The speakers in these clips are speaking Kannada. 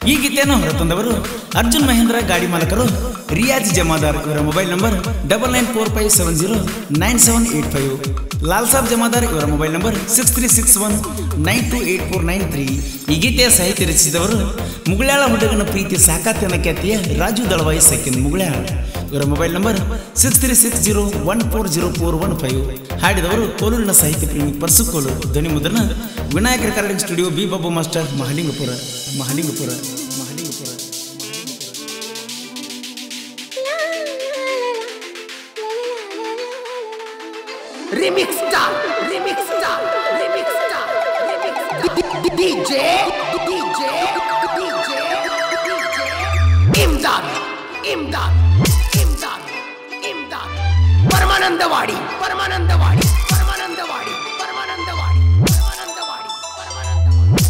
ಈ ಗೀತೆಯನ್ನು ಹೊರತಂದವರು ಅರ್ಜುನ್ ಮಹೇಂದ್ರ ಗಾಡಿ ಮಾಲಕರು ರಿಯಾಜ್ ಜಮಾದಾರ್ ಇವರ mobile number double nine four five seven zero nine seven eight five Lal Saab Jamadar ಇವರ mobile number six three six one nine two eight four nine three ಈ ಗೀತೆಯ ಸಾಹಿತ್ಯ ರಚಿಸಿದವರು ಮುಗುಳ್ಯಾಳ ಹುಡುಗನ ಪ್ರೀತಿ ಸಾಕಾತ್ಯನ ಖ್ಯಾತಿಯ ರಾಜು ದಳವಾಯಿ ಸೆಕೆಂಡ್ ಮುಗುಳ್ಯಾಳ ಇವರ mobile number six three six zero one four zero four one five ಹಾಡಿದವರು ಕೋಲೂರಿನ ಸಾಹಿತ್ಯ ಪ್ರೇಮಿ ಪರ್ಸುಕೋಲು ಧ್ವನಿ ಮುದ್ರಣ Vinayaka recording studio B Babu master Mahalingapura Mahalingapura Mahalingapura Remix star, remix star, remix star, remix star. DJ, DJ, DJ, DJ. Imdad, Imdad, Imdad, Imdad. Paramanandavadi Paramanandavadi Paramanandavadi Paramanandavadi Paramanandavadi Paramanandavadi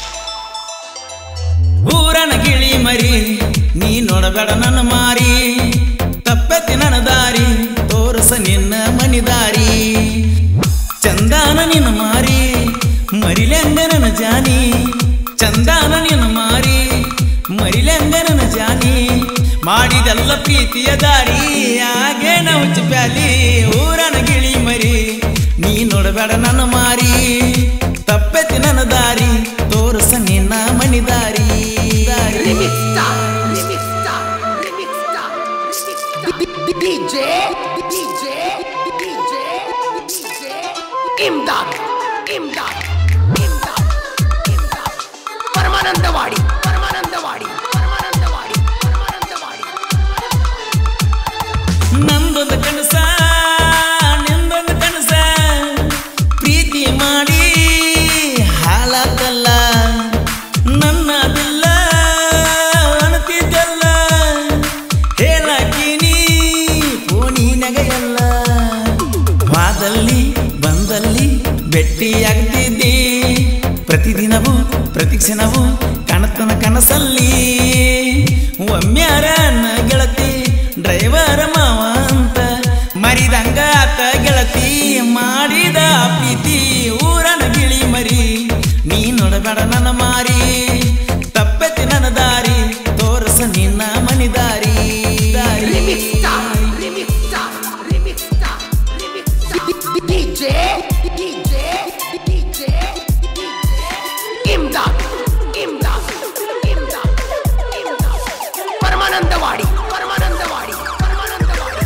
ಊರನ ಗಿಳಿ ಮರಿ ನೀ ನೋಡಬೇಡ ನನ್ನ ಮಾರಿ ತಪ್ಪೆತ್ತಿ ನನ್ನ ದಾರಿ ತೋರಸ ನಿನ್ನ ಮನಿದಾರಿ ಚಂದಾನ ನಿನ್ನ ಮಾರಿ ಮರಿಲೆಂಗ ನನ್ನ ಜಾನಿ ಚಂದಾನ ನಿನ್ನ ಮಾರಿ ಮರಿಲೆಂಗ ನನ್ನ ಜಾನಿ ಮಾಡಿದೆಲ್ಲ ಪ್ರೀತಿಯ ದಾರಿ ಹಾಗೆ ನಾವು ಪ್ಯಾಲಿ ಊರನ ಗಿಳಿ ಮರಿ ನೀ ನೋಡಬೇಡ ನನ್ನ ಮಾರಿ ತಪ್ಪೆತ್ತಿ ನನ್ನ ದಾರಿ ತೋರಸ ನಿನ್ನ ಮನಿದಾರಿ ದಾರಿ Remix star, remix star, remix star, remix star. DJ, DJ, DJ, DJ. Imdad, Imdad, Imdad, Imdad. Paramanandavadi Paramanandavadi Paramanandavadi Paramanandawadi ನಂದೊಂದು ಕನಸ ನಿಂದೊಂದು ಕನಸ ಪ್ರೀತಿ ಮಾಡಿ ಹಾಳಾತಲ್ಲ ನನ್ನದಿಲ್ಲ ಅಣತಿದ್ದಲ್ಲ ಹೇಳಾಕಿನಿ ಫೋನಿನಾಗ ಎಲ್ಲ ವಾದಲ್ಲಿ ಬಂದಲ್ಲಿ ಭೇಟಿಯಾಗ್ತಿದ್ದಿ ಪ್ರತಿದಿನವೂ ಪ್ರತಿಕ್ಷಣವೂ ಕಾಣುತ್ತನ ಕನಸಲ್ಲಿ ಒಮ್ಮ್ಯಾರ ನನ್ನ ಗೆಳತಿ ಡ್ರೈವರ್ ಮಾವ ಅಂತ ಮರಿದಂಗ ಆತ ಗೆಳತಿ ಮಾಡಿದ ಪ್ರೀತಿ ಊರನ ಗಿಳಿ ಮರಿ ನೀ ನೋಡಬೇಡ ನನ್ನ ಮಾರಿ ತಪ್ಪೆತ್ತಿ ನನ್ನ ದಾರಿ ತೋರಸ ನಿನ್ನ ಮನಿದಾರಿ ದಾರಿ Remix star, remix star, remix star, remix star. DJ, DJ, DJ, DJ. Imdad, Imdad, Imdad, Imdad. Paramanandavadi Paramanandavadi Paramanandawadi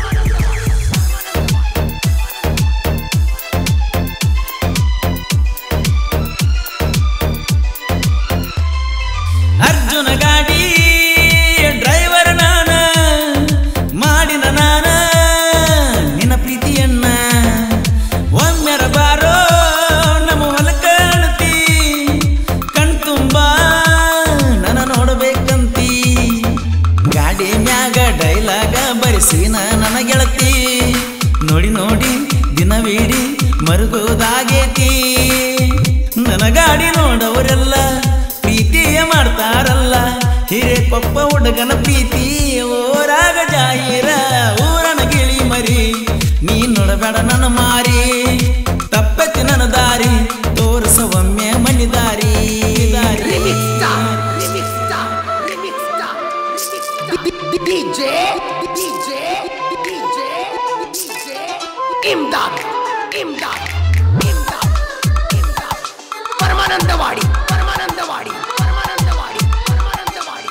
Arjuna ಗಾಡಿ ಡ್ರೈವರ್ ನಾನ ಮಾಡಿನ ನಾನ ನಿನ್ನ ಪ್ರೀತಿಯನ್ನ ಒಮ್ಮೆರ ಬಾರೋ ನಮ್ಮ ಹೊಲಕ ಅಣತಿ ಕಣ್ತುಂಬ ನನ್ನ ನೋಡಬೇಕಂತಿ ಗಾಡಿ ಮ್ಯಾಗ ಡೈಲಾಗ ಬರೆಸಿನ ನನ್ನ ಗೆಳತಿ ನೋಡಿ ನೋಡಿ ದಿನವೀಡಿ ಮರುಗೋದಾಗೇತಿ ನನ್ನ ಗಾಡಿ ನೋಡವರೆಲ್ಲ ಪ್ರೀತಿಯ ಮಾಡ್ತಾರಲ್ಲ ಹಿರೇಕೊಪ್ಪ ಹುಡುಗನ ಪ್ರೀತಿ ಓರಾಗ ಜಾಹೀರ ಊರನ ಗಿಳಿ ಮರಿ ನೀ ನೋಡಬೇಡ ನನ್ನ ಮಾರಿ ತಪ್ಪತ್ತಿ ನನ್ನ ದಾರಿ ತೋರಿಸ ಒಮ್ಮೆ ಮನಿದಾರಿ ದಾರಿ Remix star, remix star, remix star, remix star. DJ, DJ, DJ, DJ. Imdad, Imdad, Imdad, Imdad. Paramanandavadi Paramanandavadi Paramanandavadi Paramanandawadi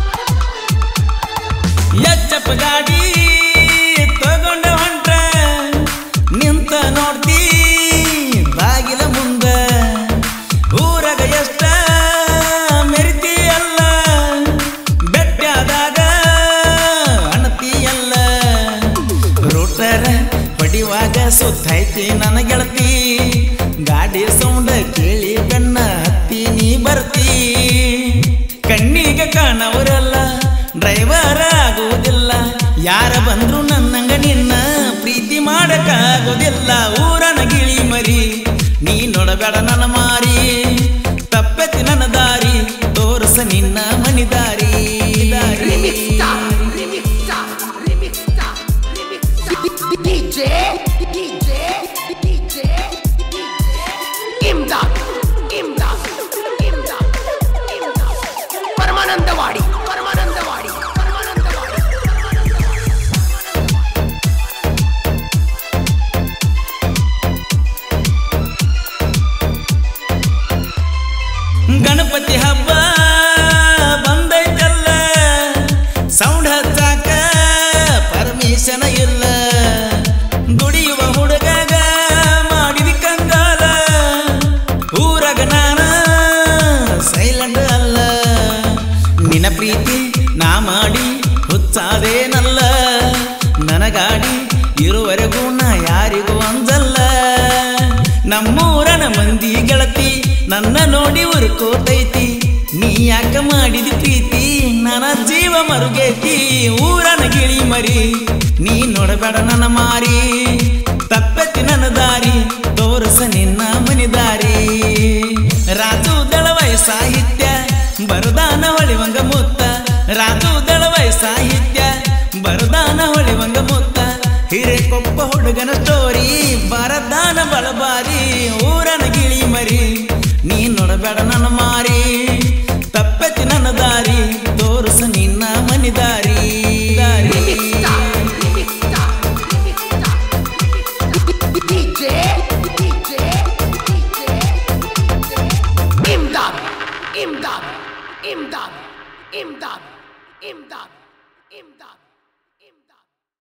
ಎಚ್ಚಪ್ಪ ಗಾಡಿ ತಗೊಂಡ ಹೊಂಟ್ರ ನಿಂತ ನೋಡ್ತಿ ಬಾಗಿಲ ಮುಂದ ಊರಾಗ ಎಷ್ಟ ಮೆರಿತಿ ಅಲ್ಲ ಬೆಟ್ಟಾದಾಗ ಅಣತಿ ಅಲ್ಲ ರೂಟರ ಹೊಡಿವಾಗ ಸುತ್ತೈತಿ ನನ್ನ ಗೆಳತಿ ಗಾಡಿ ಸೌಂಡ ಕೇಳಿ ಬೆನ್ನ ಹತ್ತಿ ನೀ ಬರ್ತಿ ಕಣ್ಣಿಗೆ ಕಾಣವರಲ್ಲ ಡ್ರೈವರ್ ಆಗುವುದಿಲ್ಲ ಯಾರ ಬಂದ್ರು ನನ್ನಂಗ ನಿನ್ನ ಪ್ರೀತಿ ಮಾಡಕ್ಕಾಗೋದಿಲ್ಲ ಊರನ ಗಿಳಿ ಮರಿ ನೀ ನೋಡಬೇಡ ನನ್ನ ಮಾರಿ ತಪ್ಪೆತ್ತಿ ನನ್ನ ದಾರಿ ತೋರಸ ನಿನ್ನ ಮನಿದಾರಿ ದಾರಿ Remix star, remix star, remix star, remix star. DJ, DJ, DJ, DJ. Imdad, Imdad, Imdad, Imdad. Paramanandavadi Paramanandavadi Paramanandawadi Ganapati ಹಬ್ಬ ಬಂದೈತಲ್ಲ ಸೌಂಡ್ ಹಚ್ಚಾಕ ಪರ್ಮಿಷನ್ ಇಲ್ಲ ದುಡಿಯುವ ಹುಡುಗಗ ಮಾಡಿದಿ ಕಂಗಾಲ ಊರಗ ನಾನ ಸೈಲೆಂಟ್ ಅಲ್ಲ ನಿನ ಪ್ರೀತಿ ನಾ ಮಾಡಿ ಹುಚ್ಚಾದೇನಲ್ಲ ನನಗಾಡಿ ಇರುವರೆಗೂ ನಾ ಯಾರಿಗೂ ಅಂಜಲ್ಲ ನಮ್ಮೂರನ ಮಂದಿ ಗೆಳತಿ ನನ್ನ ನೋಡಿ ಉರ್ಕೋತೈತಿ ನೀ ಯಾಕ ಮಾಡಿದಿ ಪ್ರೀತಿ ನನ್ನ ಜೀವ ಮರುಗೈತಿ ಊರನ ಗಿಳಿ ಮರಿ ನೀ ನೋಡಬೇಡ ನನ್ನ ಮಾರಿ ತಪ್ಪೆತ್ತಿ ನನ್ನ ದಾರಿ ತೋರಸ ನಿನ್ನ ಮನಿ ದಾರಿ ರಾಜು ದಳವೈ ಸಾಹಿತ್ಯ ಬರದಾನ ಹೊಳಿವಂಗ ಮುತ್ತ ರಾಜು ದಳವೈ ಸಾಹಿತ್ಯ ಬರದಾನ ಹೊಳಿವಂಗ ಮುತ್ತ ಹಿರೇಕೊಪ್ಪ ಹುಡುಗನ ಸ್ಟೋರಿ